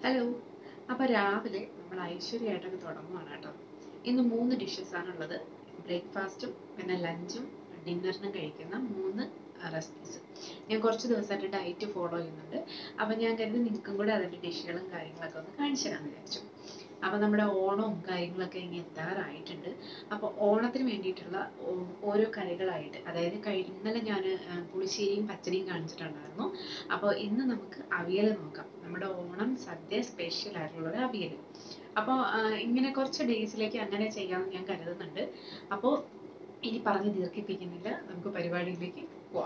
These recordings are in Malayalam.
ഹലോ അപ്പോൾ രാവിലെ നമ്മൾ ഐശ്വര്യമായിട്ടൊക്കെ തുടങ്ങുവാണ് കേട്ടോ ഇന്ന് മൂന്ന് ഡിഷസ് ആണുള്ളത് ബ്രേക്ക്ഫാസ്റ്റും പിന്നെ ലഞ്ചും ഡിന്നറിനും കഴിക്കുന്ന മൂന്ന് റെസിപ്പീസ് ഞാൻ കുറച്ച് ദിവസമായിട്ട് ഡയറ്റ് ഫോളോ ചെയ്യുന്നുണ്ട് അപ്പോൾ ഞാൻ കരുതി നിങ്ങൾക്കും കൂടെ അതിൻ്റെ ഡിഷുകളും കാര്യങ്ങളൊക്കെ ഒന്ന് കാണിച്ചു തരാമെന്ന് വിചാരിച്ചു അപ്പോൾ നമ്മുടെ ഓണവും കാര്യങ്ങളൊക്കെ ഇങ്ങനെ എത്താറായിട്ടുണ്ട് അപ്പോൾ ഓണത്തിന് വേണ്ടിയിട്ടുള്ള ഓ- ഓരോ കറികളായിട്ട് അതായത് കഴി ഇന്നലെ ഞാൻ പുളിശ്ശേരിയും പച്ചടിയും കാണിച്ചിട്ടുണ്ടായിരുന്നു അപ്പോൾ ഇന്ന് നമുക്ക് അവിയൽ നോക്കാം നമ്മുടെ ഓണം സദ്യ സ്പെഷ്യൽ ആയിട്ടുള്ള ഒരു അവിയൽ അപ്പോൾ ഇങ്ങനെ കുറച്ച് ഡേയ്സിലേക്ക് അങ്ങനെ ചെയ്യാമെന്ന് ഞാൻ കരുതുന്നുണ്ട് അപ്പോൾ ഇനി പറഞ്ഞ് ദീർഘിപ്പിക്കുന്നില്ല നമുക്ക് പരിപാടിയിലേക്ക് പോവാം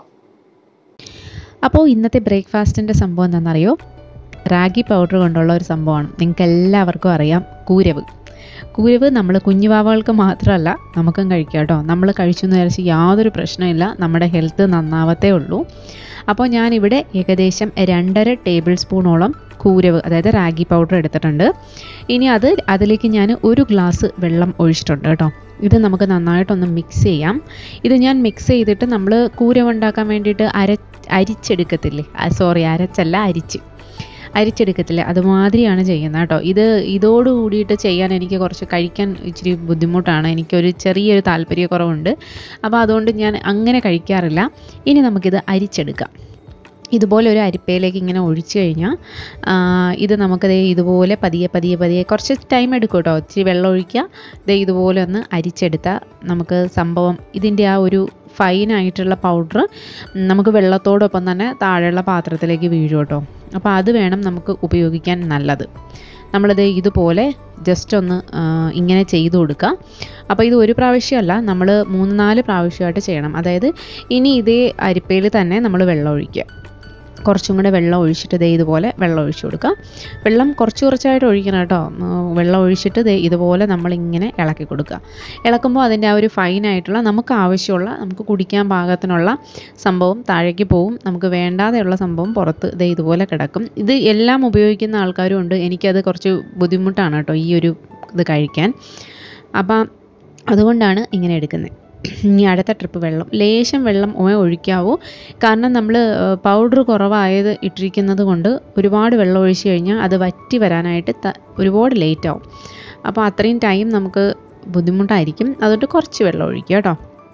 അപ്പോൾ ഇന്നത്തെ ബ്രേക്ക്ഫാസ്റ്റിൻ്റെ സംഭവം എന്താണെന്നറിയോ റാഗി പൗഡർ കൊണ്ടുള്ള ഒരു സംഭവമാണ് നിങ്ങൾക്ക് എല്ലാവർക്കും അറിയാം കൂരവ് കൂരവ് നമ്മൾ കുഞ്ഞുവാവകൾക്ക് മാത്രമല്ല നമുക്കും കഴിക്കാം കേട്ടോ നമ്മൾ കഴിച്ചു എന്ന് വിചാരിച്ച് യാതൊരു പ്രശ്നമില്ല നമ്മുടെ ഹെൽത്ത് നന്നാവത്തേ ഉള്ളൂ അപ്പോൾ ഞാനിവിടെ ഏകദേശം രണ്ടര ടേബിൾ സ്പൂണോളം കൂരവ് അതായത് റാഗി പൗഡർ എടുത്തിട്ടുണ്ട് ഇനി അത് അതിലേക്ക് ഞാൻ ഒരു ഗ്ലാസ് വെള്ളം ഒഴിച്ചിട്ടുണ്ട് കേട്ടോ ഇത് നമുക്ക് നന്നായിട്ടൊന്ന് മിക്സ് ചെയ്യാം ഇത് ഞാൻ മിക്സ് ചെയ്തിട്ട് നമ്മൾ കൂരവ് ഉണ്ടാക്കാൻ വേണ്ടിയിട്ട് അര അരിച്ചെടുക്കത്തില്ലേ സോറി അരച്ചല്ല അരിച്ച് അരിച്ചെടുക്കത്തില്ലേ അതുമാതിരിയാണ് ചെയ്യുന്നത് കേട്ടോ ഇത് ഇതോട് കൂടിയിട്ട് ചെയ്യാൻ എനിക്ക് കുറച്ച് കഴിക്കാൻ ഇച്ചിരി ബുദ്ധിമുട്ടാണ് എനിക്കൊരു ചെറിയൊരു താല്പര്യക്കുറവുണ്ട് അപ്പോൾ അതുകൊണ്ട് ഞാൻ അങ്ങനെ കഴിക്കാറില്ല ഇനി നമുക്കിത് അരിച്ചെടുക്കാം ഇതുപോലെ ഒരു അരിപ്പയിലേക്ക് ഇങ്ങനെ ഒഴിച്ചു കഴിഞ്ഞാൽ ഇത് നമുക്കത് ഇതുപോലെ പതിയെ പതിയെ പതിയെ കുറച്ച് ടൈം എടുക്കും കേട്ടോ ഇച്ചിരി വെള്ളം ഒഴിക്കുക ഇത് ഇതുപോലെ ഒന്ന് അരിച്ചെടുത്താൽ നമുക്ക് സംഭവം ഇതിൻ്റെ ആ ഒരു ഫൈനായിട്ടുള്ള പൗഡർ നമുക്ക് വെള്ളത്തോടൊപ്പം തന്നെ താഴെയുള്ള പാത്രത്തിലേക്ക് വീഴും കേട്ടോ അപ്പോൾ അത് വേണം നമുക്ക് ഉപയോഗിക്കാൻ നല്ലത് നമ്മളിത് ഇതുപോലെ ജസ്റ്റ് ഒന്ന് ആ, ഇങ്ങനെ ചെയ്തു കൊടുക്കുക അപ്പോൾ ഇത് ഒരു പ്രാവശ്യമല്ല നമ്മൾ മൂന്ന് നാല് പ്രാവശ്യമായിട്ട് ചെയ്യണം അതായത് ഇനി ഇതേ അരിപ്പയിൽ തന്നെ നമ്മൾ വെള്ളം ഒഴിക്കുക കുറച്ചും കൂടെ വെള്ളം ഒഴിച്ചിട്ട് ദേ ഇതുപോലെ വെള്ളം ഒഴിച്ചു കൊടുക്കുക വെള്ളം കുറച്ച് കുറച്ചായിട്ട് ഒഴിക്കണം കേട്ടോ ഉം, വെള്ളം ഒഴിച്ചിട്ട് ദേ ഇതുപോലെ നമ്മളിങ്ങനെ ഇളക്കി കൊടുക്കുക ഇളക്കുമ്പോൾ അതിൻ്റെ ആ ഒരു ഫൈനായിട്ടുള്ള നമുക്ക് ആവശ്യമുള്ള നമുക്ക് കുടിക്കാൻ പാകത്തിനുള്ള സംഭവം താഴേക്ക് പോവും നമുക്ക് വേണ്ടാതെയുള്ള സംഭവം പുറത്ത് ദേ ഇതുപോലെ കിടക്കും ഇത് എല്ലാം ഉപയോഗിക്കുന്ന ആൾക്കാരും ഉണ്ട് എനിക്കത് കുറച്ച് ബുദ്ധിമുട്ടാണ് കേട്ടോ ഈ ഒരു ഇത് കഴിക്കാൻ അപ്പം അതുകൊണ്ടാണ് ഇങ്ങനെ എടുക്കുന്നത് ഇനി അടുത്ത ട്രിപ്പ് വെള്ളം ലേശം വെള്ളം ഓ ഒഴിക്കാവൂ കാരണം നമ്മൾ പൗഡർ കുറവായത് ഇട്ടിരിക്കുന്നത് കൊണ്ട് ഒരുപാട് വെള്ളം ഒഴിച്ച് കഴിഞ്ഞാൽ അത് വറ്റി വരാനായിട്ട് ത ഒരുപാട് ലേറ്റ് ആവും അപ്പോൾ അത്രയും ടൈം നമുക്ക് ബുദ്ധിമുട്ടായിരിക്കും അതുകൊണ്ട് കുറച്ച് വെള്ളം ഒഴിക്കുക കേട്ടോ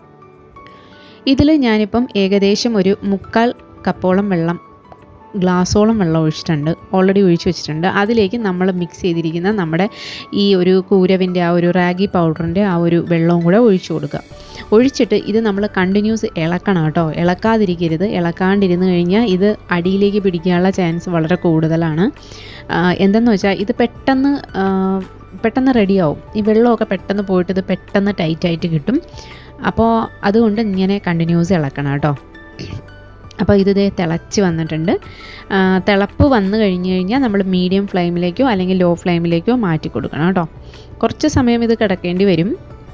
ഇതിൽ ഞാനിപ്പം ഏകദേശം ഒരു മുക്കാൽ കപ്പോളം വെള്ളം ഗ്ലാസോളം വെള്ളം ഒഴിച്ചിട്ടുണ്ട് ഓൾറെഡി ഒഴിച്ച് വെച്ചിട്ടുണ്ട് അതിലേക്ക് നമ്മൾ മിക്സ് ചെയ്തിരിക്കുന്ന നമ്മുടെ ഈ ഒരു കൂരവിൻ്റെ ആ ഒരു റാഗി പൗഡറിൻ്റെ ആ ഒരു വെള്ളവും കൂടെ ഒഴിച്ചു കൊടുക്കുക ഒഴിച്ചിട്ട് ഇത് നമ്മൾ കണ്ടിന്യൂസ് ഇളക്കണം കേട്ടോ ഇളക്കാതിരിക്കരുത് ഇളക്കാണ്ടിരുന്ന് കഴിഞ്ഞാൽ ഇത് അടിയിലേക്ക് പിടിക്കാനുള്ള ചാൻസ് വളരെ കൂടുതലാണ് ആ, എന്തെന്ന് വെച്ചാൽ ഇത് പെട്ടെന്ന് ആ, പെട്ടെന്ന് റെഡിയാവും ഈ വെള്ളമൊക്കെ പെട്ടെന്ന് പോയിട്ട് ഇത് പെട്ടെന്ന് ടൈറ്റായിട്ട് കിട്ടും അപ്പോൾ അതുകൊണ്ട് ഇങ്ങനെ കണ്ടിന്യൂസ് ഇളക്കണം കേട്ടോ അപ്പോൾ ഇത് ദേ തിളച്ച് വന്നിട്ടുണ്ട് ആ, തിളപ്പ് വന്നു കഴിഞ്ഞ് കഴിഞ്ഞാൽ നമ്മൾ മീഡിയം ഫ്ലെയിമിലേക്കോ അല്ലെങ്കിൽ ലോ ഫ്ലെയിമിലേക്കോ മാറ്റി കൊടുക്കണം കേട്ടോ കുറച്ച് സമയം ഇത് കിടക്കേണ്ടി വരും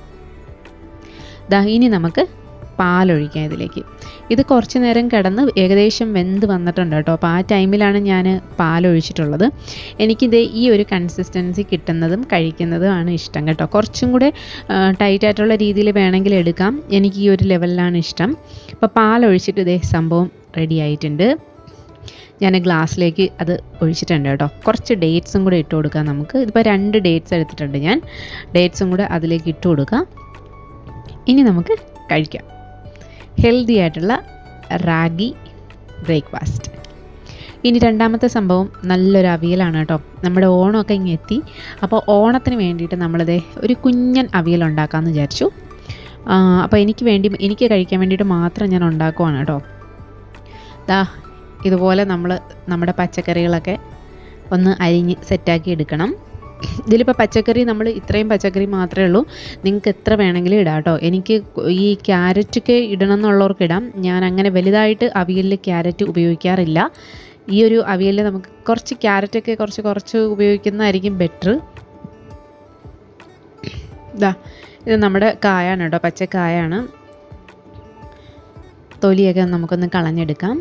ദാ ഇനി നമുക്ക് പാലൊഴിക്കാം ഇതിലേക്ക് ഇത് കുറച്ച് നേരം കിടന്ന് ഏകദേശം വെന്ത് വന്നിട്ടുണ്ട് കേട്ടോ അപ്പോൾ ആ ടൈമിലാണ് ഞാൻ പാലൊഴിച്ചിട്ടുള്ളത് എനിക്കിത് ഈ ഒരു കൺസിസ്റ്റൻസി കിട്ടുന്നതും കഴിക്കുന്നതും ആണ് ഇഷ്ടം കേട്ടോ കുറച്ചും കൂടെ ടൈറ്റ് ആയിട്ടുള്ള രീതിയിൽ വേണമെങ്കിൽ എടുക്കാം എനിക്ക് ഈ ഒരു ലെവലിലാണ് ഇഷ്ടം അപ്പോൾ പാലൊഴിച്ചിട്ട് ഇതേ സംഭവം റെഡി ആയിട്ടുണ്ട് ഞാൻ ഗ്ലാസ്സിലേക്ക് അത് ഒഴിച്ചിട്ടുണ്ട് കേട്ടോ കുറച്ച് ഡേറ്റ്സും കൂടെ ഇട്ട് കൊടുക്കാം നമുക്ക് ഇതിപ്പോൾ രണ്ട് ഡേറ്റ്സ് എടുത്തിട്ടുണ്ട് ഞാൻ ഡേറ്റ്സും കൂടെ അതിലേക്ക് ഇട്ട് കൊടുക്കാം ഇനി നമുക്ക് കഴിക്കാം ഹെൽത്തി ആയിട്ടുള്ള റാഗി ബ്രേക്ക്ഫാസ്റ്റ് ഇനി രണ്ടാമത്തെ സംഭവം നല്ലൊരു അവിയലാണ് കേട്ടോ നമ്മുടെ ഓണമൊക്കെ ഇങ്ങ് എത്തി അപ്പോൾ ഓണത്തിന് വേണ്ടിയിട്ട് നമ്മളിത് ഒരു കുഞ്ഞൻ അവിയൽ ഉണ്ടാക്കാമെന്ന് വിചാരിച്ചു ആ, അപ്പോൾ എനിക്ക് വേണ്ടി എനിക്ക് കഴിക്കാൻ വേണ്ടിയിട്ട് മാത്രം ഞാൻ ഉണ്ടാക്കുവാണ് കേട്ടോ ദാ ഇതുപോലെ നമ്മൾ നമ്മുടെ പച്ചക്കറികളൊക്കെ ഒന്ന് അരിഞ്ഞ് സെറ്റാക്കി എടുക്കണം ഇതിലിപ്പോൾ പച്ചക്കറി നമ്മൾ ഇത്രയും പച്ചക്കറി മാത്രമേ ഉള്ളൂ നിങ്ങൾക്ക് എത്ര വേണമെങ്കിലും ഇടാം കേട്ടോ എനിക്ക് ഈ ക്യാരറ്റൊക്കെ ഇടണം എന്നുള്ളവർക്ക് ഇടാം ഞാൻ അങ്ങനെ വലുതായിട്ട് അവിയലിൽ ക്യാരറ്റ് ഉപയോഗിക്കാറില്ല ഈ ഒരു അവിയലിൽ നമുക്ക് കുറച്ച് ക്യാരറ്റൊക്കെ കുറച്ച് കുറച്ച് ഉപയോഗിക്കുന്നതായിരിക്കും ബെറ്റർ ഇതാ ഇത് നമ്മുടെ കായാണ് കേട്ടോ പച്ചക്കായാണ് തൊലിയൊക്കെ നമുക്കൊന്ന് കളഞ്ഞെടുക്കാം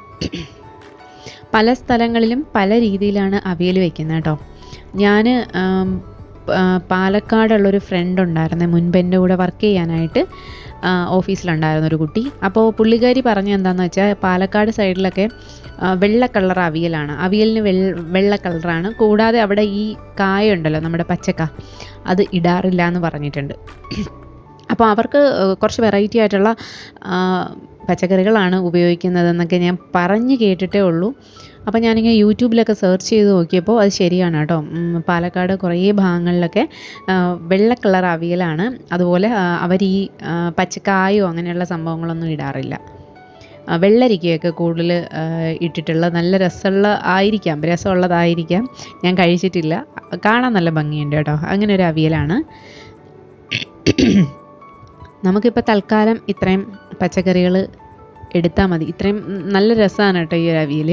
പല സ്ഥലങ്ങളിലും പല രീതിയിലാണ് അവിയൽ വെക്കുന്നത് കേട്ടോ ഞാൻ പാലക്കാടുള്ളൊരു ഫ്രണ്ട് ഉണ്ടായിരുന്നേ മുൻപ് എൻ്റെ കൂടെ വർക്ക് ചെയ്യാനായിട്ട് ആ, ഓഫീസിലുണ്ടായിരുന്ന ഒരു കുട്ടി അപ്പോൾ പുള്ളിക്കാരി പറഞ്ഞ എന്താണെന്ന് വെച്ചാൽ പാലക്കാട് സൈഡിലൊക്കെ ആ, വെള്ള കളർ അവിയലാണ് അവിയലിന് വെള്ള വെള്ള കളറാണ് കൂടാതെ അവിടെ ഈ കായ ഉണ്ടല്ലോ നമ്മുടെ പച്ചക്ക അത് ഇടാറില്ല എന്ന് പറഞ്ഞിട്ടുണ്ട് അപ്പോൾ അവർക്ക് ഏഹ്, കുറച്ച് വെറൈറ്റി ആയിട്ടുള്ള ആ, പച്ചക്കറികളാണ് ഉപയോഗിക്കുന്നതെന്നൊക്കെ ഞാൻ പറഞ്ഞ് കേട്ടിട്ടേ ഉള്ളൂ അപ്പോൾ ഞാനിങ്ങനെ യൂട്യൂബിലൊക്കെ സെർച്ച് ചെയ്ത് നോക്കിയപ്പോൾ അത് ശരിയാണ് കേട്ടോ ഉം, പാലക്കാട് കുറേ ഭാഗങ്ങളിലൊക്കെ ആ, വെള്ള കളർ അവിയലാണ് അതുപോലെ അവർ ഈ ആ, പച്ചക്കായോ അങ്ങനെയുള്ള സംഭവങ്ങളൊന്നും ഇടാറില്ല ആ, വെള്ളരിക്കയൊക്കെ കൂടുതൽ ഇട്ടിട്ടുള്ള നല്ല രസമുള്ള ആയിരിക്കാം രസമുള്ളതായിരിക്കാം ഞാൻ കഴിച്ചിട്ടില്ല കാണാൻ നല്ല ഭംഗിയുണ്ട് കേട്ടോ അങ്ങനെ ഒരു അവിയലാണ് നമുക്കിപ്പോൾ തൽക്കാലം ഇത്രയും പച്ചക്കറികൾ എടുത്താൽ മതി ഇത്രയും ഉം, നല്ല രസമാണ് കേട്ടോ ഈ ഒരു അവിയൽ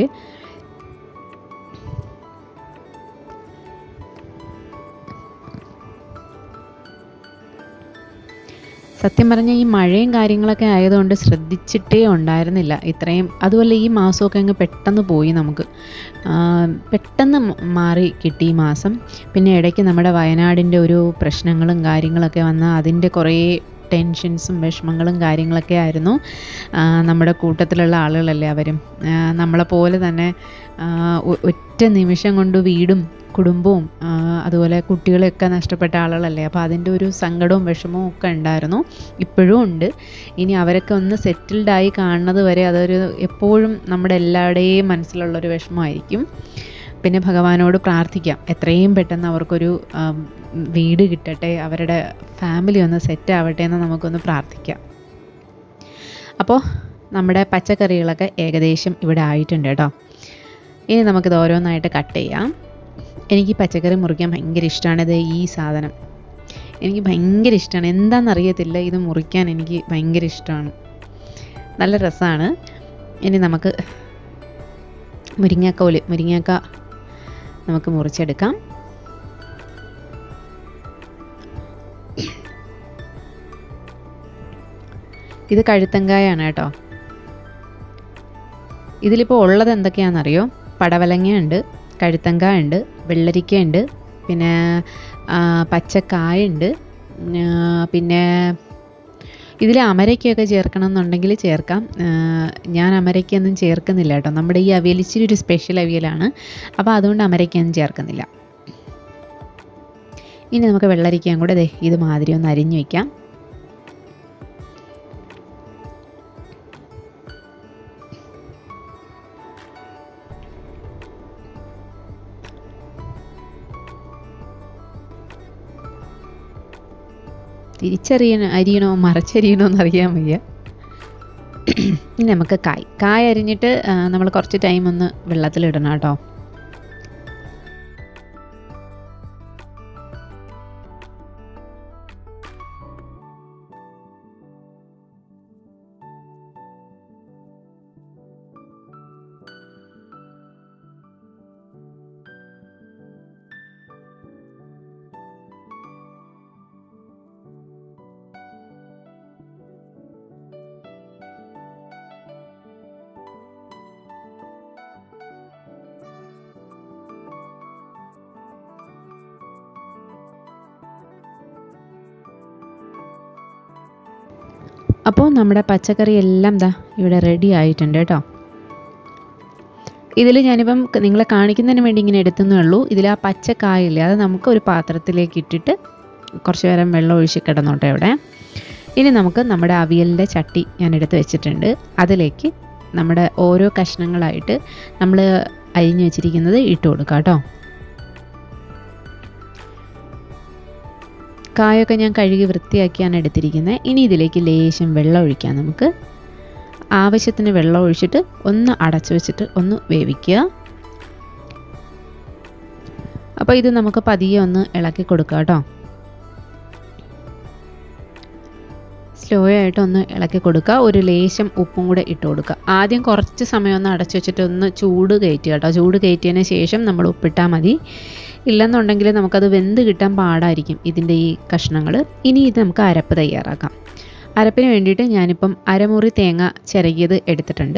സത്യം പറഞ്ഞാൽ ഈ മഴയും കാര്യങ്ങളൊക്കെ ആയതുകൊണ്ട് ശ്രദ്ധിച്ചിട്ടേ ഉണ്ടായിരുന്നില്ല ഇത്രയും അതുപോലെ ഈ മാസമൊക്കെ അങ്ങ് പെട്ടെന്ന് പോയി നമുക്ക് ആ, പെട്ടെന്ന് മ- മാറി കിട്ടി ഈ മാസം പിന്നെ ഇടയ്ക്ക് നമ്മുടെ വയനാടിൻ്റെ ഒരു പ്രശ്നങ്ങളും കാര്യങ്ങളൊക്കെ വന്ന അതിൻ്റെ കുറേ ടെൻഷൻസും വിഷമങ്ങളും കാര്യങ്ങളൊക്കെ ആയിരുന്നു ആ, നമ്മുടെ കൂട്ടത്തിലുള്ള ആളുകളല്ലേ അവരും ആ, നമ്മളെ പോലെ തന്നെ ആ, ഒ- ഒറ്റ നിമിഷം കൊണ്ട് വീടും കുടുംബവും ആ, അതുപോലെ കുട്ടികളെയൊക്കെ നഷ്ടപ്പെട്ട ആളുകളല്ലേ അപ്പോൾ അതിൻ്റെ ഒരു സങ്കടവും വിഷമവും ഒക്കെ ഉണ്ടായിരുന്നു ഇപ്പോഴും ഉണ്ട് ഇനി അവരൊക്കെ ഒന്ന് സെറ്റിൽഡായി കാണുന്നത് വരെ അതൊരു എപ്പോഴും നമ്മുടെ എല്ലാവരുടെയും മനസ്സിലുള്ളൊരു വിഷമമായിരിക്കും പിന്നെ ഭഗവാനോട് പ്രാർത്ഥിക്കാം എത്രയും പെട്ടെന്ന് അവർക്കൊരു ആം, വീട് കിട്ടട്ടെ അവരുടെ ഫാമിലി ഒന്ന് സെറ്റ് ആവട്ടെ എന്ന് നമുക്കൊന്ന് പ്രാർത്ഥിക്കാം അപ്പോൾ നമ്മുടെ പച്ചക്കറികളൊക്കെ ഏകദേശം ഇവിടെ ആയിട്ടുണ്ട് കേട്ടോ ഇനി നമുക്കിത് ഓരോന്നായിട്ട് കട്ട് ചെയ്യാം എനിക്ക് പച്ചക്കറി മുറിക്കാൻ ഭയങ്കര ഇഷ്ടമാണ് ഇത് ഈ സാധനം എനിക്ക് ഭയങ്കര ഇഷ്ടമാണ് എന്താണെന്നറിയത്തില്ല ഇത് മുറിക്കാൻ എനിക്ക് ഭയങ്കര ഇഷ്ടമാണ് നല്ല രസമാണ് ഇനി നമുക്ക് മുരിങ്ങാക്കോല് മുരിങ്ങാക്ക നമുക്ക് മുറിച്ചെടുക്കാം ഇത് കഴുത്തങ്കായാണ് കേട്ടോ ഇതിലിപ്പോൾ ഉള്ളത് എന്തൊക്കെയാണെന്നറിയോ പടവലങ്ങ ഉണ്ട് കഴുത്തങ്ക ഉണ്ട് വെള്ളരിക്ക ഉണ്ട് പിന്നെ ആ, പച്ചക്കായ ഉണ്ട് ആ, പിന്നെ ഇതിൽ അമരയ്ക്കൊക്കെ ചേർക്കണം എന്നുണ്ടെങ്കിൽ ചേർക്കാം ആ, ഞാൻ അമരയ്ക്കൊന്നും ചേർക്കുന്നില്ല കേട്ടോ നമ്മുടെ ഈ അവിയൽ ഇച്ചിരി ഒരു സ്പെഷ്യൽ അവിയലാണ് അപ്പോൾ അതുകൊണ്ട് അമരയ്ക്കൊന്നും ചേർക്കുന്നില്ല ഇനി നമുക്ക് വെള്ളരിക്കയും കൂടെ ദേ ഇത് മാതിരി ഒന്ന് അരിഞ്ഞു വയ്ക്കാം തിരിച്ചറിയണ അരിയണോ മറച്ചരിയണോ എന്ന് അറിയാൻ വയ്യ ഇനി നമുക്ക് കായ് കായ് അരിഞ്ഞിട്ട് നമ്മൾ കുറച്ച് ടൈം ഒന്ന് വെള്ളത്തിലിടണം കേട്ടോ അപ്പോൾ നമ്മുടെ പച്ചക്കറി എല്ലാം ദാ ഇവിടെ റെഡി ആയിട്ടുണ്ട് കേട്ടോ ഇതിൽ ഞാനിപ്പം ക- നിങ്ങളെ കാണിക്കുന്നതിന് വേണ്ടി ഇങ്ങനെ എടുത്തുന്നേ ഉള്ളൂ ഇതിൽ ആ പച്ചക്കായില്ലേ അത് നമുക്ക് ഒരു പാത്രത്തിലേക്ക് ഇട്ടിട്ട് കുറച്ച് നേരം വെള്ളം ഒഴിച്ച് കിടന്നോട്ടെ ഇവിടെ ഇനി നമുക്ക് നമ്മുടെ അവിയലിൻ്റെ ചട്ടി ഞാൻ എടുത്ത് വെച്ചിട്ടുണ്ട് അതിലേക്ക് നമ്മുടെ ഓരോ കഷ്ണങ്ങളായിട്ട് നമ്മൾ അരിഞ്ഞു വെച്ചിരിക്കുന്നത് ഇട്ട് കൊടുക്കാം കേട്ടോ കായൊക്കെ ഞാൻ കഴുകി വൃത്തിയാക്കിയാണ് എടുത്തിരിക്കുന്നത് ഇനി ഇതിലേക്ക് ലേശം വെള്ളം ഒഴിക്കാം നമുക്ക് ആവശ്യത്തിന് വെള്ളം ഒഴിച്ചിട്ട് ഒന്ന് അടച്ചു വെച്ചിട്ട് ഒന്ന് വേവിക്കുക അപ്പോൾ ഇത് നമുക്ക് പതിയെ ഒന്ന് ഇളക്കി കൊടുക്കുക കേട്ടോ സ്ലോ ആയിട്ട് ഒന്ന് ഇളക്കി കൊടുക്കുക ഒരു ലേശം ഉപ്പും കൂടെ ഇട്ട് കൊടുക്കുക ആദ്യം കുറച്ച് സമയം ഒന്ന് അടച്ചു വെച്ചിട്ട് ഒന്ന് ചൂട് കയറ്റുക കേട്ടോ ചൂട് കയറ്റിയതിന് ശേഷം നമ്മൾ ഉപ്പിട്ടാൽ മതി ഇല്ലെന്നുണ്ടെങ്കിൽ നമുക്കത് വെന്ത് കിട്ടാൻ പാടായിരിക്കും ഇതിൻ്റെ ഈ കഷ്ണങ്ങൾ ഇനി ഇത് നമുക്ക് അരപ്പ് തയ്യാറാക്കാം അരപ്പിന് വേണ്ടിയിട്ട് ഞാനിപ്പം അരമുറി തേങ്ങ ചിരകിയത് എടുത്തിട്ടുണ്ട്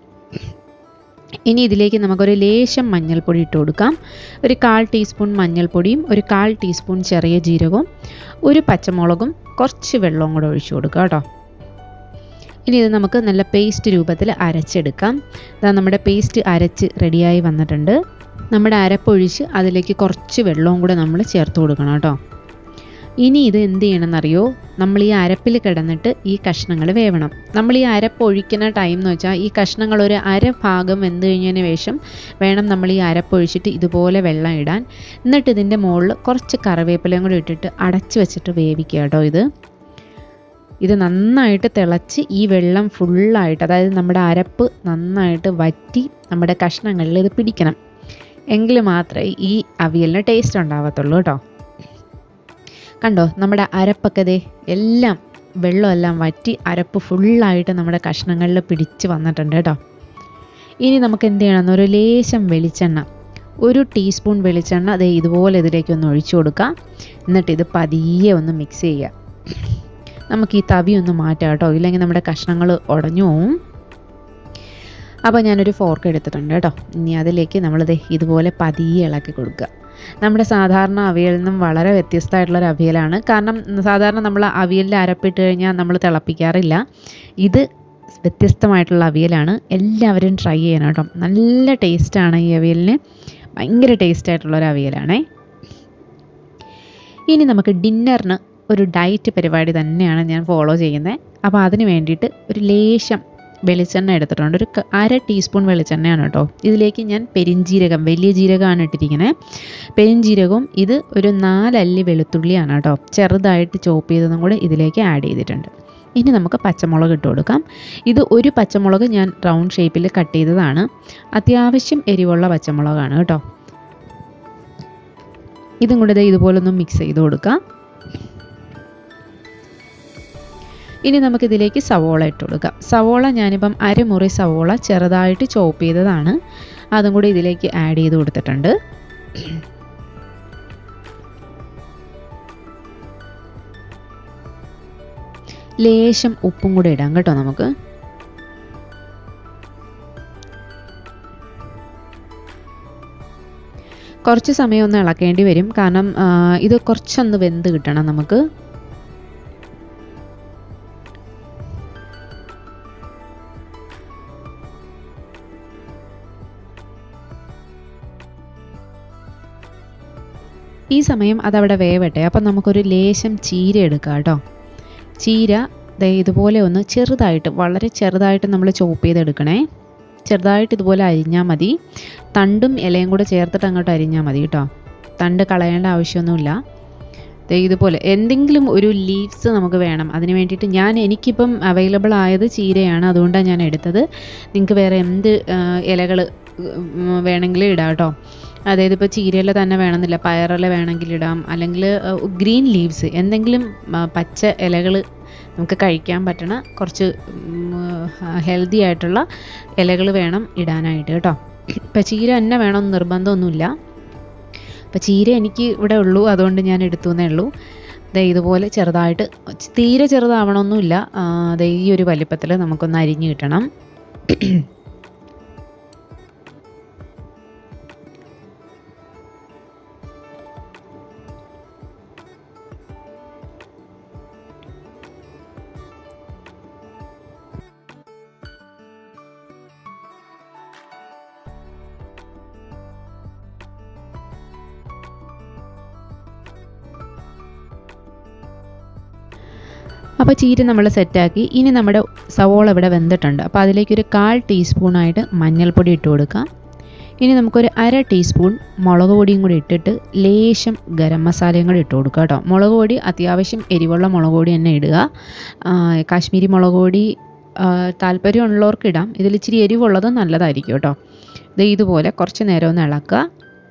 ഇനി ഇതിലേക്ക് നമുക്കൊരു ലേശം മഞ്ഞൾപ്പൊടി ഇട്ട് കൊടുക്കാം ഒരു കാൽ ടീസ്പൂൺ മഞ്ഞൾപ്പൊടിയും ഒരു കാൽ ടീസ്പൂൺ ചെറിയ ജീരകവും ഒരു പച്ചമുളകും കുറച്ച് വെള്ളവും കൂടെ ഒഴിച്ചു കൊടുക്കുക കേട്ടോ ഇനി ഇത് നമുക്ക് നല്ല പേസ്റ്റ് രൂപത്തിൽ അരച്ചെടുക്കാം ഇതാ നമ്മുടെ പേസ്റ്റ് അരച്ച് റെഡിയായി വന്നിട്ടുണ്ട് നമ്മുടെ അരപ്പൊഴിച്ച് അതിലേക്ക് കുറച്ച് വെള്ളവും കൂടെ നമ്മൾ ചേർത്ത് കൊടുക്കണം കേട്ടോ ഇനി ഇത് എന്ത് ചെയ്യണമെന്നറിയോ നമ്മൾ ഈ അരപ്പിൽ കിടന്നിട്ട് ഈ കഷ്ണങ്ങൾ വേവണം നമ്മൾ ഈ അരപ്പ് ഒഴിക്കുന്ന ടൈം എന്ന് വെച്ചാൽ ഈ കഷ്ണങ്ങൾ ഒരു അര ഭാഗം വെന്ത് കഴിഞ്ഞതിന് ശേഷം വേണം നമ്മൾ ഈ അരപ്പ് ഒഴിച്ചിട്ട് ഇതുപോലെ വെള്ളം ഇടാൻ എന്നിട്ട് ഇതിൻ്റെ മുകളിൽ കുറച്ച് കറിവേപ്പിലയും കൂടി ഇട്ടിട്ട് അടച്ച് വെച്ചിട്ട് വേവിക്കുക കേട്ടോ ഇത് ഇത് നന്നായിട്ട് തിളച്ച് ഈ വെള്ളം ഫുള്ളായിട്ട് അതായത് നമ്മുടെ അരപ്പ് നന്നായിട്ട് വറ്റി നമ്മുടെ കഷ്ണങ്ങളിൽ ഇത് പിടിക്കണം എങ്കിൽ മാത്രമേ ഈ അവിയലിന് ടേസ്റ്റ് ഉണ്ടാവത്തുള്ളൂ കേട്ടോ കണ്ടോ നമ്മുടെ അരപ്പൊക്കെ ദേ എല്ലാം വെള്ളമെല്ലാം വറ്റി അരപ്പ് ഫുള്ളായിട്ട് നമ്മുടെ കഷ്ണങ്ങളിൽ പിടിച്ച് വന്നിട്ടുണ്ട് കേട്ടോ ഇനി നമുക്ക് എന്ത് ചെയ്യണം ഒരു ലേശം വെളിച്ചെണ്ണ ഒരു ടീസ്പൂൺ വെളിച്ചെണ്ണ അതേ ഇതുപോലെ ഇതിലേക്ക് ഒന്ന് ഒഴിച്ചു കൊടുക്കാം എന്നിട്ട് ഇത് പതിയെ ഒന്ന് മിക്സ് ചെയ്യുക നമുക്ക് ഈ തവി ഒന്ന് മാറ്റാം കേട്ടോ ഇല്ലെങ്കിൽ നമ്മുടെ കഷ്ണങ്ങൾ ഉടഞ്ഞു പോവും അപ്പോൾ ഞാനൊരു ഫോർക്ക് എടുത്തിട്ടുണ്ട് കേട്ടോ ഇനി അതിലേക്ക് നമ്മളിത് ഇതുപോലെ പതിയെ ഇളക്കി കൊടുക്കുക നമ്മുടെ സാധാരണ അവിയലിൽ നിന്നും വളരെ വ്യത്യസ്തമായിട്ടുള്ളൊരു അവിയലാണ് കാരണം സാധാരണ നമ്മൾ അവിയലിൽ അരപ്പിട്ട് കഴിഞ്ഞാൽ നമ്മൾ തിളപ്പിക്കാറില്ല ഇത് വ്യത്യസ്തമായിട്ടുള്ള അവിയലാണ് എല്ലാവരും ട്രൈ ചെയ്യണം കേട്ടോ നല്ല ടേസ്റ്റാണ് ഈ അവിയലിന് ഭയങ്കര ടേസ്റ്റ് ആയിട്ടുള്ളൊരു അവിയലാണേ ഇനി നമുക്ക് ഡിന്നറിന് ഒരു ഡയറ്റ് പരിപാടി തന്നെയാണ് ഞാൻ ഫോളോ ചെയ്യുന്നത് അപ്പോൾ അതിന് വേണ്ടിയിട്ട് ഒരു ലേശം വെളിച്ചെണ്ണ എടുത്തിട്ടുണ്ട് ഒരു ക- അര ടീസ്പൂൺ വെളിച്ചെണ്ണയാണ് കേട്ടോ ഇതിലേക്ക് ഞാൻ പെരിഞ്ജീരകം വലിയ ജീരകമാണ് ഇട്ടിരിക്കുന്നത് പെരിഞ്ജീരകവും ഇത് ഒരു നാലല്ലി വെളുത്തുള്ളിയാണ് കേട്ടോ ചെറുതായിട്ട് ചോപ്പ് ചെയ്തതും കൂടെ ഇതിലേക്ക് ആഡ് ചെയ്തിട്ടുണ്ട് ഇനി നമുക്ക് പച്ചമുളക് ഇട്ട് കൊടുക്കാം ഇത് ഒരു പച്ചമുളക് ഞാൻ റൗണ്ട് ഷേപ്പിൽ കട്ട് ചെയ്തതാണ് അത്യാവശ്യം എരിവുള്ള പച്ചമുളകാണ് കേട്ടോ ഇതും കൂടെ ദേ ഇതുപോലൊന്ന് മിക്സ് ചെയ്ത് കൊടുക്കാം ഇനി നമുക്കിതിലേക്ക് സവോള ഇട്ട് കൊടുക്കാം സവോള ഞാനിപ്പം അരമുറി സവോള ചെറുതായിട്ട് ചോപ്പ് ചെയ്തതാണ് അതും കൂടി ഇതിലേക്ക് ആഡ് ചെയ്ത് കൊടുത്തിട്ടുണ്ട് ലേശം ഉപ്പും കൂടെ ഇടാം കേട്ടോ നമുക്ക് കുറച്ച് സമയം ഒന്ന് ഇളക്കേണ്ടി വരും കാരണം ആ, ഇത് കുറച്ചൊന്ന് വെന്ത് കിട്ടണം നമുക്ക് ഈ സമയം അതവിടെ വേവട്ടെ അപ്പം നമുക്കൊരു ലേശം ചീര എടുക്കാം കേട്ടോ ചീര ദേ ഇതുപോലെ ഒന്ന് ചെറുതായിട്ട് വളരെ ചെറുതായിട്ട് നമ്മൾ ചോപ്പ് ചെയ്തെടുക്കണേ ചെറുതായിട്ട് ഇതുപോലെ അരിഞ്ഞാൽ മതി തണ്ടും ഇലയും കൂടെ ചേർത്തിട്ട് അങ്ങോട്ട് അരിഞ്ഞാൽ മതി കേട്ടോ തണ്ട് കളയേണ്ട ആവശ്യമൊന്നുമില്ല ദേ ഇതുപോലെ എന്തെങ്കിലും ഒരു ലീവ്സ് നമുക്ക് വേണം അതിന് വേണ്ടിയിട്ട് ഞാൻ എനിക്കിപ്പം അവൈലബിൾ ആയത് ചീരയാണ് അതുകൊണ്ടാണ് ഞാൻ എടുത്തത് നിങ്ങൾക്ക് വേറെ എന്ത് ഇലകൾ വേണമെങ്കിലും ഇടാം കേട്ടോ അതായത് ഇപ്പോൾ ചീരയില തന്നെ വേണമെന്നില്ല പയറില വേണമെങ്കിൽ ഇടാം അല്ലെങ്കിൽ ഗ്രീൻ ലീവ്സ് എന്തെങ്കിലും ആ, പച്ച ഇലകൾ നമുക്ക് കഴിക്കാൻ പറ്റണ കുറച്ച് ഹെൽത്തി ആയിട്ടുള്ള ഇലകൾ വേണം ഇടാനായിട്ട് കേട്ടോ ഇപ്പം ചീര തന്നെ വേണമെന്ന് നിർബന്ധമൊന്നുമില്ല അപ്പം ചീര എനിക്ക് ഇവിടെ ഉള്ളൂ അതുകൊണ്ട് ഞാൻ എടുത്തു എന്നേ ഉള്ളൂ ദേ ഇതുപോലെ ചെറുതായിട്ട് തീരെ ചെറുതാവണമൊന്നുമില്ല ആ, ദേ ഈ ഒരു വലിപ്പത്തിൽ നമുക്കൊന്ന് അരിഞ്ഞ് കിട്ടണം അപ്പോൾ ചീര നമ്മൾ സെറ്റാക്കി ഇനി നമ്മുടെ സവോള ഇവിടെ വെന്തിട്ടുണ്ട് അപ്പോൾ അതിലേക്ക് ഒരു കാൽ ടീസ്പൂണായിട്ട് മഞ്ഞൾപ്പൊടി ഇട്ട് കൊടുക്കാം ഇനി നമുക്കൊരു അര ടീസ്പൂൺ മുളക് പൊടിയും കൂടി ഇട്ടിട്ട് ലേശം ഗരം മസാലയും കൂടി ഇട്ട് കൊടുക്കുക കേട്ടോ മുളക് പൊടി അത്യാവശ്യം എരിവുള്ള മുളക് പൊടി തന്നെ ഇടുക ആ, കാശ്മീരി മുളക് പൊടി ആ, താല്പര്യമുള്ളവർക്ക് ഇടാം ഇതിൽ ഇച്ചിരി എരിവുള്ളത് നല്ലതായിരിക്കും കേട്ടോ ഇത് ഇതുപോലെ കുറച്ച് നേരം ഒന്ന് ഇളക്കുക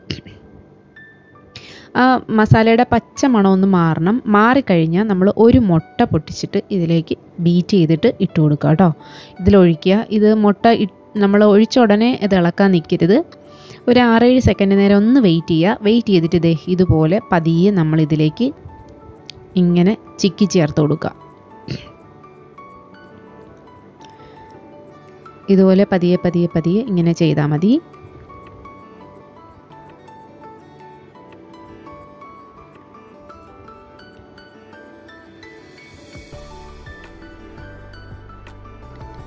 ആ മസാലയുടെ പച്ച മണം ഒന്ന് മാറണം മാറിക്കഴിഞ്ഞാൽ നമ്മൾ ഒരു മുട്ട പൊട്ടിച്ചിട്ട് ഇതിലേക്ക് ബീറ്റ് ചെയ്തിട്ട് ഇട്ട് കൊടുക്കുക കേട്ടോ ഇതിലൊഴിക്കുക ഇത് മുട്ട നമ്മൾ ഒഴിച്ച ഉടനെ ഇത് ഇളക്കാൻ നിൽക്കരുത് ഒരു ആറേഴ് സെക്കൻഡ് നേരം ഒന്ന് വെയിറ്റ് ചെയ്യുക വെയിറ്റ് ചെയ്തിട്ട് ഇതേ ഇതുപോലെ പതിയെ നമ്മൾ ഇതിലേക്ക് ഇങ്ങനെ ചിക്കി ചേർത്ത് കൊടുക്കുക ഇതുപോലെ പതിയെ പതിയെ പതിയെ ഇങ്ങനെ ചെയ്താൽ മതി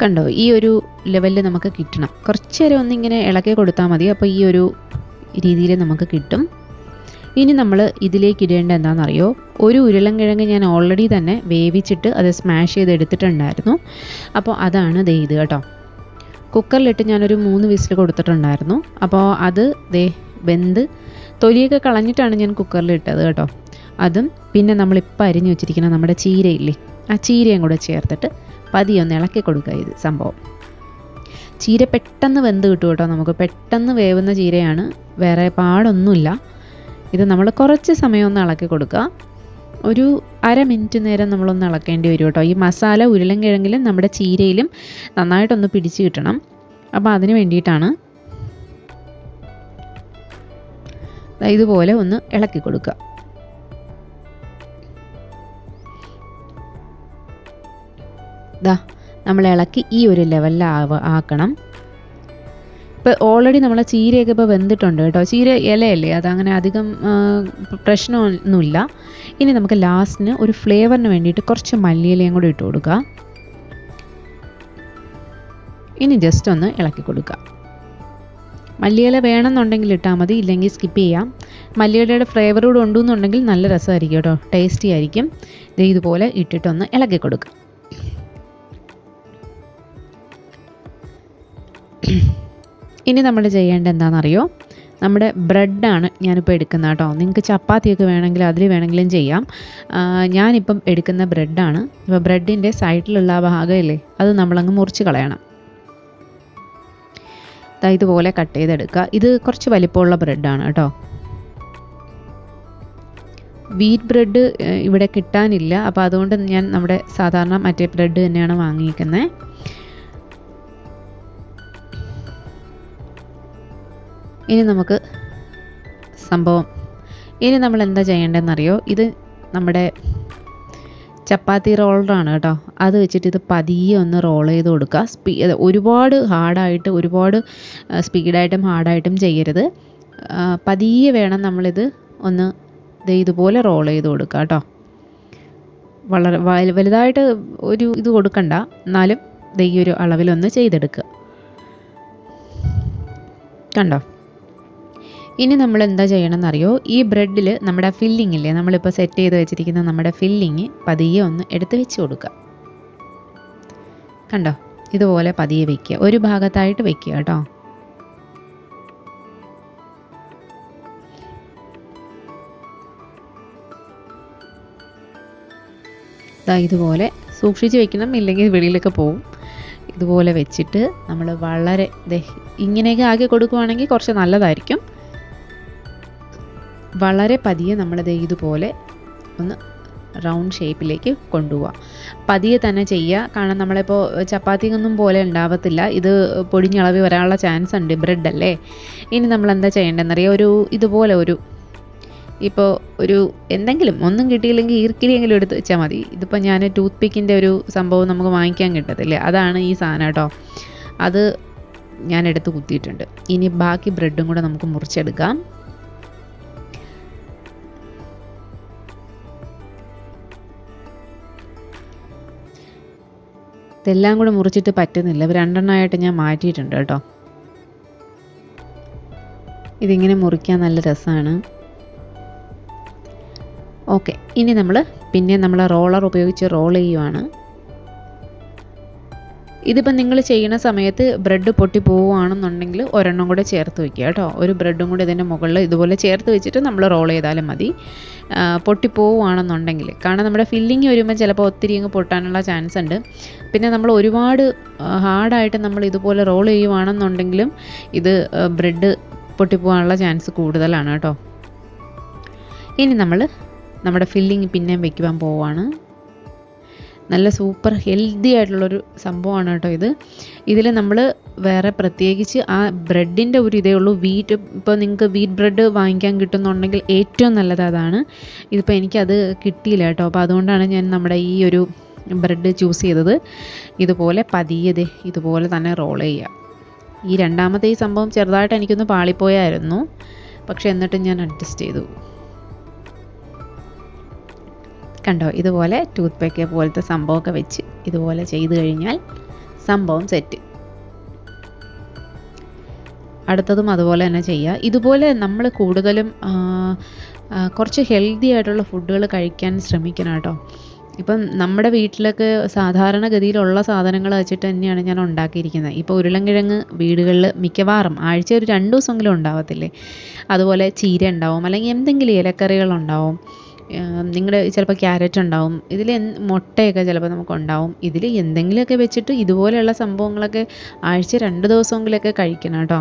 കണ്ടോ ഈ ഒരു ലെവലിൽ നമുക്ക് കിട്ടണം കുറച്ച് നേരം ഒന്നിങ്ങനെ ഇളക്കി കൊടുത്താൽ മതി അപ്പോൾ ഈ ഒരു രീതിയിൽ നമുക്ക് കിട്ടും ഇനി നമ്മൾ ഇതിലേക്ക് ഇടേണ്ട എന്താണെന്നറിയോ ഒരു ഉരുളൻകിഴങ്ങ് ഞാൻ ഓൾറെഡി തന്നെ വേവിച്ചിട്ട് അത് സ്മാഷ് ചെയ്ത് എടുത്തിട്ടുണ്ടായിരുന്നു അപ്പോൾ അതാണ് ദേ ഇത് കേട്ടോ കുക്കറിലിട്ട് ഞാനൊരു മൂന്ന് വിസിൽ കൊടുത്തിട്ടുണ്ടായിരുന്നു അപ്പോൾ അത് ദേ വെന്ത് തൊലിയൊക്കെ കളഞ്ഞിട്ടാണ് ഞാൻ കുക്കറിൽ ഇട്ടത് കേട്ടോ അതും പിന്നെ നമ്മളിപ്പോൾ അരിഞ്ഞു വെച്ചിരിക്കുന്ന നമ്മുടെ ചീരയില്ലേ ആ ചീരയും കൂടെ ചേർത്തിട്ട് പതിയെ ഒന്ന് ഇളക്കി കൊടുക്കുക ഇത് സംഭവം ചീര പെട്ടെന്ന് വെന്ത് കിട്ടും കേട്ടോ നമുക്ക് പെട്ടെന്ന് വേവുന്ന ചീരയാണ് വേറെ പാടൊന്നുമില്ല ഇത് നമ്മൾ കുറച്ച് സമയം ഒന്ന് ഇളക്കി കൊടുക്കുക ഒരു അര മിനിറ്റ് നേരം നമ്മളൊന്ന് ഇളക്കേണ്ടി വരും കേട്ടോ ഈ മസാല ഉരുളൻകിഴങ്ങിലും നമ്മുടെ ചീരയിലും നന്നായിട്ടൊന്ന് പിടിച്ച് കിട്ടണം അപ്പോൾ അതിന് വേണ്ടിയിട്ടാണ് ദാ ഇതുപോലെ ഒന്ന് ഇളക്കി കൊടുക്കുക ദാ നമ്മൾ ഇളക്കി ഈ ഒരു ലെവലിൽ ആക്കണം ഇപ്പോൾ ഓൾറെഡി നമ്മളെ ചീരയൊക്കെ ഇപ്പോൾ വെന്തിട്ടുണ്ട് കേട്ടോ ചീര ഇലയല്ലേ അതങ്ങനെ അധികം ആ, പ്രശ്നമൊന്നുമില്ല ഇനി നമുക്ക് ലാസ്റ്റിന് ഒരു ഫ്ലേവറിന് വേണ്ടിയിട്ട് കുറച്ച് മല്ലിയിലയും കൂടി ഇട്ട് കൊടുക്കുക ഇനി ജസ്റ്റ് ഒന്ന് ഇളക്കി കൊടുക്കുക മല്ലിയില വേണമെന്നുണ്ടെങ്കിൽ ഇട്ടാൽ മതി ഇല്ലെങ്കിൽ സ്കിപ്പ് ചെയ്യാം മല്ലിയിലയുടെ ഫ്ലേവർ കൂടെ ഉണ്ടെന്നുണ്ടെങ്കിൽ നല്ല രസമായിരിക്കും കേട്ടോ ടേസ്റ്റി ആയിരിക്കും ദേ ഇതുപോലെ ഇട്ടിട്ടൊന്ന് ഇളക്കി കൊടുക്കുക ഇനി നമ്മൾ ചെയ്യേണ്ട എന്താണെന്നറിയോ നമ്മുടെ ബ്രെഡാണ് ഞാനിപ്പോൾ എടുക്കുന്നത് കേട്ടോ നിങ്ങൾക്ക് ചപ്പാത്തിയൊക്കെ വേണമെങ്കിൽ അതിൽ വേണമെങ്കിലും ചെയ്യാം ആ, ഞാനിപ്പം എടുക്കുന്ന ബ്രെഡാണ് ഇപ്പോൾ ബ്രെഡിൻ്റെ സൈഡിലുള്ള ആ ഭാഗമില്ലേ അത് നമ്മളങ്ങ് മുറിച്ച് കളയണം ദാ ഇതുപോലെ കട്ട് ചെയ്തെടുക്കുക ഇത് കുറച്ച് വലിപ്പമുള്ള ബ്രെഡാണ് കേട്ടോ വീറ്റ് ബ്രെഡ് ഇവിടെ കിട്ടാനില്ല അപ്പോൾ അതുകൊണ്ട് ഞാൻ നമ്മുടെ സാധാരണ മറ്റേ ബ്രെഡ് തന്നെയാണ് വാങ്ങിയിരിക്കുന്നത് ഇനി നമുക്ക് സംഭവം ഇനി നമ്മൾ എന്താ ചെയ്യേണ്ടതെന്നറിയോ ഇത് നമ്മുടെ ചപ്പാത്തി റോളറാണ് കേട്ടോ അത് വെച്ചിട്ട് ഇത് പതിയെ ഒന്ന് റോൾ ചെയ്ത് കൊടുക്കുക സ്പീ അത് ഒരുപാട് ഹാർഡായിട്ട് ഒരുപാട് സ്പീഡായിട്ടും ഹാർഡായിട്ടും ചെയ്യരുത് ആ, പതിയെ വേണം നമ്മളിത് ഒന്ന് ദേ ഇതുപോലെ റോൾ ചെയ്ത് കൊടുക്കുക കേട്ടോ വളരെ വലു- വലുതായിട്ട് ഒരു ഇത് കൊടുക്കണ്ട എന്നാലും ദേ ഈ ഒരു അളവിലൊന്ന് ചെയ്തെടുക്കുക കണ്ടോ ഇനി നമ്മൾ എന്താ ചെയ്യണമെന്നറിയോ ഈ ബ്രെഡിൽ നമ്മുടെ ഫില്ലിംഗ് ഇല്ലേ നമ്മളിപ്പോൾ സെറ്റ് ചെയ്ത് വെച്ചിരിക്കുന്ന നമ്മുടെ ഫില്ലിങ് പതിയെ ഒന്ന് എടുത്ത് വെച്ച് കൊടുക്കുക കണ്ടോ ഇതുപോലെ പതിയെ വെക്കുക ഒരു ഭാഗത്തായിട്ട് വെക്കുക കേട്ടോ ദാ ഇതുപോലെ സൂക്ഷിച്ച് വെക്കണം ഇല്ലെങ്കിൽ വെളിയിലൊക്കെ പോവും ഇതുപോലെ വെച്ചിട്ട് നമ്മൾ വളരെ ദേ ഇങ്ങനെയൊക്കെ ആക്കി കൊടുക്കുവാണെങ്കിൽ കുറച്ച് നല്ലതായിരിക്കും വളരെ പതിയെ നമ്മൾ ദേ ഇതുപോലെ ഒന്ന് റൗണ്ട് ഷേപ്പിലേക്ക് കൊണ്ടുപോവുക പതിയെ തന്നെ ചെയ്യുക കാരണം നമ്മളിപ്പോൾ ചപ്പാത്തിയൊന്നും പോലെ ഉണ്ടാവത്തില്ല ഇത് പൊടിഞ്ഞളവി വരാനുള്ള ചാൻസ് ഉണ്ട് ബ്രെഡ് അല്ലേ ഇനി നമ്മൾ എന്താ ചെയ്യേണ്ടതെന്നറിയാം ഒരു ഇതുപോലെ ഒരു ഇപ്പോൾ ഒരു എന്തെങ്കിലും ഒന്നും കിട്ടിയില്ലെങ്കിൽ ഈർക്കിലിയെങ്കിലും എടുത്ത് വെച്ചാൽ മതി ഇതിപ്പോൾ ഞാൻ ടൂത്ത് പിക്കിൻ്റെ ഒരു സംഭവം നമുക്ക് വാങ്ങിക്കാൻ കിട്ടത്തില്ലേ അതാണ് ഈ സാധനം കേട്ടോ അത് ഞാൻ എടുത്ത് കുത്തിയിട്ടുണ്ട് ഇനി ബാക്കി ബ്രെഡും കൂടെ നമുക്ക് മുറിച്ചെടുക്കാം ഇതെല്ലാം കൂടെ മുറിച്ചിട്ട് പറ്റുന്നില്ല ഇവ രണ്ടെണ്ണമായിട്ട് ഞാൻ മാറ്റിയിട്ടുണ്ട് കേട്ടോ ഇതിങ്ങനെ മുറിക്കാൻ നല്ല രസമാണ് ഓക്കെ ഇനി നമ്മൾ പിന്നെ നമ്മൾ റോളർ ഉപയോഗിച്ച് റോൾ ചെയ്യുവാണ് ഇതിപ്പോൾ നിങ്ങൾ ചെയ്യുന്ന സമയത്ത് ബ്രെഡ് പൊട്ടി പോവുകയാണെന്നുണ്ടെങ്കിൽ ഒരെണ്ണം കൂടെ ചേർത്ത് വെക്കുക കേട്ടോ ഒരു ബ്രെഡും കൂടി ഇതിൻ്റെ മുകളിൽ ഇതുപോലെ ചേർത്ത് വെച്ചിട്ട് നമ്മൾ റോൾ ചെയ്താലും മതി ആ, പൊട്ടി പോവുകയാണെന്നുണ്ടെങ്കിൽ കാരണം നമ്മുടെ ഫില്ലിങ് വരുമ്പോൾ ചിലപ്പോൾ ഒത്തിരി അങ്ങ് പൊട്ടാനുള്ള ചാൻസ് ഉണ്ട് പിന്നെ നമ്മൾ ഒരുപാട് ഹാർഡായിട്ട് നമ്മൾ ഇതുപോലെ റോൾ ചെയ്യുവാണെന്നുണ്ടെങ്കിലും ഇത് ബ്രെഡ് പൊട്ടിപ്പോകാനുള്ള ചാൻസ് കൂടുതലാണ് കേട്ടോ ഇനി നമ്മൾ നമ്മുടെ ഫില്ലിങ് പിന്നെയും വെക്കുവാൻ പോവാണ് നല്ല സൂപ്പർ ഹെൽത്തി ആയിട്ടുള്ളൊരു സംഭവമാണ് കേട്ടോ ഇത് ഇതിൽ നമ്മൾ വേറെ പ്രത്യേകിച്ച് ആ ബ്രെഡിൻ്റെ ഒരു ഇതേ ഉള്ളൂ വീറ്റ് ഇപ്പോൾ നിങ്ങൾക്ക് വീറ്റ് ബ്രെഡ് വാങ്ങിക്കാൻ കിട്ടുന്നുണ്ടെങ്കിൽ ഏറ്റവും നല്ലത് അതാണ് ഇതിപ്പോൾ എനിക്കത് കിട്ടിയില്ല കേട്ടോ അപ്പോൾ അതുകൊണ്ടാണ് ഞാൻ നമ്മുടെ ഈ ഒരു ബ്രെഡ് ചൂസ് ചെയ്തത് ഇതുപോലെ പതിയെ ദേ ഇതുപോലെ തന്നെ റോൾ ചെയ്യുക ഈ രണ്ടാമത്തെ ഈ സംഭവം ചെറുതായിട്ട് എനിക്കൊന്ന് പാളിപ്പോയായിരുന്നു പക്ഷെ എന്നിട്ടും ഞാൻ അഡ്ജസ്റ്റ് ചെയ്തു കണ്ടോ ഇതുപോലെ ടൂത്ത് പേക്ക് പോലത്തെ സംഭവമൊക്കെ വെച്ച് ഇതുപോലെ ചെയ്ത് കഴിഞ്ഞാൽ സംഭവം സെറ്റ് അടുത്തതും അതുപോലെ തന്നെ ചെയ്യുക ഇതുപോലെ നമ്മൾ കൂടുതലും ആ, ആ, കുറച്ച് ഹെൽത്തി ആയിട്ടുള്ള ഫുഡുകൾ കഴിക്കാൻ ശ്രമിക്കണം കേട്ടോ ഇപ്പം നമ്മുടെ വീട്ടിലൊക്കെ സാധാരണഗതിയിലുള്ള സാധനങ്ങൾ വെച്ചിട്ട് തന്നെയാണ് ഞാൻ ഉണ്ടാക്കിയിരിക്കുന്നത് ഇപ്പോൾ ഉരുളൻകിഴങ്ങ് വീടുകളിൽ മിക്കവാറും ആഴ്ച ഒരു രണ്ട് ദിവസമെങ്കിലും ഉണ്ടാവത്തില്ലേ അതുപോലെ ചീര ഉണ്ടാവും അല്ലെങ്കിൽ എന്തെങ്കിലും ഇലക്കറികൾ ഉണ്ടാവും നിങ്ങളുടെ ചിലപ്പോൾ ക്യാരറ്റ് ഉണ്ടാവും ഇതിൽ മുട്ടയൊക്കെ ചിലപ്പോൾ നമുക്ക് ഉണ്ടാവും ഇതിൽ എന്തെങ്കിലുമൊക്കെ വെച്ചിട്ട് ഇതുപോലെയുള്ള സംഭവങ്ങളൊക്കെ ആഴ്ച രണ്ട് ദിവസമെങ്കിലൊക്കെ കഴിക്കണം കേട്ടോ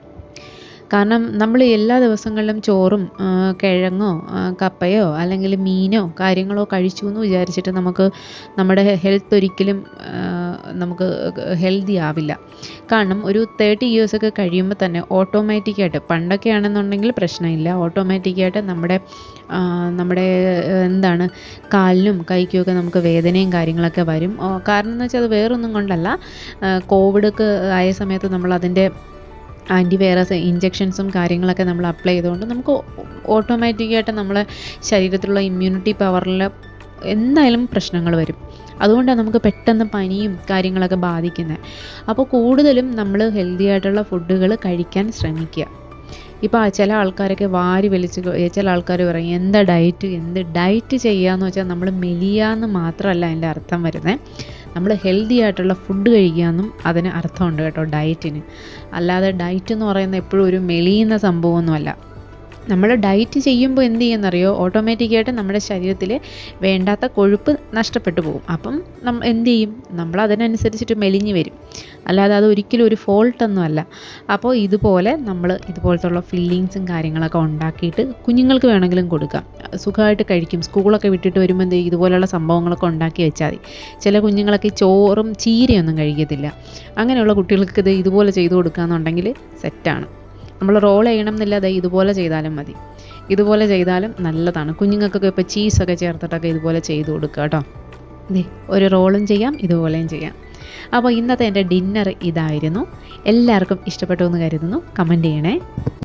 കാരണം നമ്മൾ എല്ലാ ദിവസങ്ങളിലും ചോറും ആ, കിഴങ്ങോ ആ, കപ്പയോ അല്ലെങ്കിൽ മീനോ കാര്യങ്ങളോ കഴിച്ചു എന്ന് വിചാരിച്ചിട്ട് നമുക്ക് നമ്മുടെ ഹെൽത്ത് ഒരിക്കലും ആ, നമുക്ക് ഹെൽത്തി ആവില്ല കാരണം ഒരു തേർട്ടി ഇയേഴ്സൊക്കെ കഴിയുമ്പോൾ തന്നെ ഓട്ടോമാറ്റിക്കായിട്ട് പണ്ടൊക്കെ ആണെന്നുണ്ടെങ്കിൽ പ്രശ്നമില്ല ഓട്ടോമാറ്റിക്കായിട്ട് നമ്മുടെ ആ, നമ്മുടെ ആ, എന്താണ് കാലിനും കൈക്കുമൊക്കെ നമുക്ക് വേദനയും കാര്യങ്ങളൊക്കെ വരും ഓ, കാരണം എന്ന് വെച്ചാൽ അത് വേറൊന്നും കൊണ്ടല്ല കോവിഡൊക്കെ ആയ സമയത്ത് നമ്മൾ അതിൻ്റെ ആൻറ്റിവൈറസ് ഇഞ്ചെക്ഷൻസും കാര്യങ്ങളൊക്കെ നമ്മൾ അപ്ലൈ ചെയ്തുകൊണ്ട് നമുക്ക് ഓട്ടോമാറ്റിക്കായിട്ട് നമ്മളെ ശരീരത്തിലുള്ള ഇമ്മ്യൂണിറ്റി പവറിൽ എന്തായാലും പ്രശ്നങ്ങൾ വരും അതുകൊണ്ടാണ് നമുക്ക് പെട്ടെന്ന് പനിയും കാര്യങ്ങളൊക്കെ ബാധിക്കുന്നത് അപ്പോൾ കൂടുതലും നമ്മൾ ഹെൽത്തി ആയിട്ടുള്ള ഫുഡുകൾ കഴിക്കാൻ ശ്രമിക്കുക ഇപ്പോൾ ചില ആൾക്കാരൊക്കെ വാരി വലിച്ച് കൊ- ചില ആൾക്കാർ പറയും എന്താ ഡയറ്റ് എന്ത് ഡയറ്റ് ചെയ്യാന്ന് വെച്ചാൽ നമ്മൾ മെലിയാന്ന് മാത്രമല്ല അതിൻ്റെ അർത്ഥം വരുന്നത് നമ്മൾ ഹെൽത്തി ആയിട്ടുള്ള ഫുഡ് കഴിക്കാമെന്നും അതിന് അർത്ഥമുണ്ട് കേട്ടോ ഡയറ്റിന് അല്ലാതെ ഡയറ്റ് എന്ന് പറയുന്നത് എപ്പോഴും ഒരു മെലിയുന്ന സംഭവമൊന്നുമല്ല നമ്മൾ ഡയറ്റ് ചെയ്യുമ്പോൾ എന്ത് ചെയ്യുമെന്നറിയോ ഓട്ടോമാറ്റിക്കായിട്ട് നമ്മുടെ ശരീരത്തിൽ വേണ്ടാത്ത കൊഴുപ്പ് നഷ്ടപ്പെട്ടു പോകും അപ്പം നമ്മൾ എന്ത് ചെയ്യും നമ്മൾ അതിനനുസരിച്ചിട്ട് മെലിഞ്ഞ് വരും അല്ലാതെ അത് ഒരിക്കലും ഒരു ഫോൾട്ടൊന്നും അല്ല അപ്പോൾ ഇതുപോലെ നമ്മൾ ഇതുപോലത്തുള്ള ഫില്ലിങ്സും കാര്യങ്ങളൊക്കെ ഉണ്ടാക്കിയിട്ട് കുഞ്ഞുങ്ങൾക്ക് വേണമെങ്കിലും കൊടുക്കാം സുഖമായിട്ട് കഴിക്കും സ്കൂളൊക്കെ വിട്ടിട്ട് വരുമ്പോൾ എന്ത് ചെയ്യും ഇതുപോലെയുള്ള സംഭവങ്ങളൊക്കെ ഉണ്ടാക്കി വെച്ചാൽ മതി ചില കുഞ്ഞുങ്ങളൊക്കെ ഈ ചോറും ചീരയൊന്നും കഴിക്കത്തില്ല അങ്ങനെയുള്ള കുട്ടികൾക്ക് ഇത് ഇതുപോലെ ചെയ്തു കൊടുക്കുകയെന്നുണ്ടെങ്കിൽ സെറ്റാണ് നമ്മൾ റോൾ ചെയ്യണം എന്നില്ല ദേ ഇതുപോലെ ചെയ്താലും മതി ഇതുപോലെ ചെയ്താലും നല്ലതാണ് കുഞ്ഞുങ്ങൾക്കൊക്കെ ഇപ്പോൾ ചീസൊക്കെ ചേർത്തിട്ടൊക്കെ ഇതുപോലെ ചെയ്ത് കൊടുക്കുക കേട്ടോ ദേ ഒരു റോളും ചെയ്യാം ഇതുപോലെയും ചെയ്യാം അപ്പോൾ ഇന്നത്തെ എൻ്റെ ഡിന്നർ ഇതായിരുന്നു എല്ലാവർക്കും ഇഷ്ടപ്പെട്ടു എന്ന് കരുതുന്നു കമൻറ്റ് ചെയ്യണേ